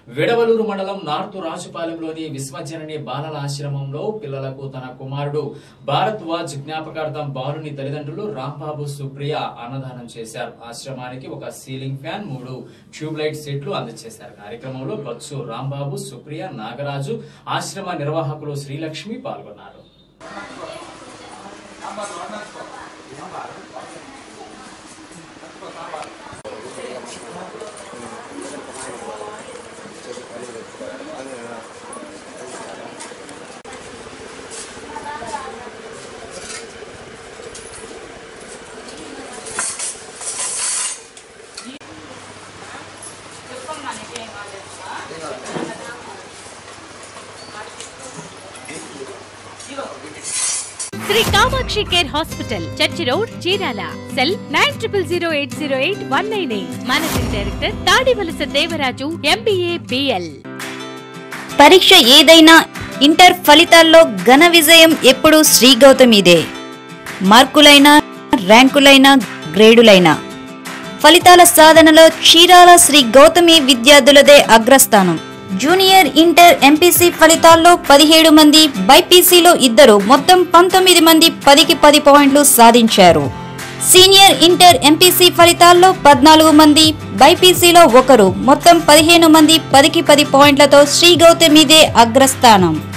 వెడవలూరు మండలం నార్తు రాజుపాలెంలోని విశ్వజనని బాలల ఆశ్రమంలో పిల్లలకు తన కుమారుడు భారత్ వాజ్ జ్ఞాపకార్థం బాలుని తల్లిదండ్రులు రాంబాబు సుప్రియ అన్నదానం చేశారు ఆశ్రమానికి ఒక సీలింగ్ ఫ్యాన్ మూడు ట్యూబ్ లైట్ సెట్లు అందజేశారు కార్యక్రమంలో బత్సు రాంబాబు సుప్రియ నాగరాజు ఆశ్రమ నిర్వాహకులు శ్రీలక్ష్మి పాల్గొన్నారు Sri Kamakshi care hospital church road Chirala cell nine triple zero eight zero eight one nine eight managing director Tadivalasa Devaraju MBA BL పరీక్ష ఏదైనా ఇంటర్ ఫలితాల్లో ఘన విజయం ఎప్పుడూ శ్రీ గౌతమిదే మార్కులైనా ర్యాంకులైనా గ్రేడులైనా ఫలితాల సాధనలో చీరాల శ్రీ గౌతమి విద్యార్థులదే అగ్రస్థానం జూనియర్ ఇంటర్ ఎంపీసీ ఫలితాల్లో పదిహేడు మంది బైపీసీలో ఇద్దరు మొత్తం పంతొమ్మిది మంది పదికి పది పాయింట్లు సాధించారు సీనియర్ ఇంటర్ ఎంపీసీ ఫలితాల్లో పద్నాలుగు మంది బైపీసీలో ఒకరు మొత్తం పదిహేను మంది పదికి పది పాయింట్లతో శ్రీ గౌతమిదే అగ్రస్థానం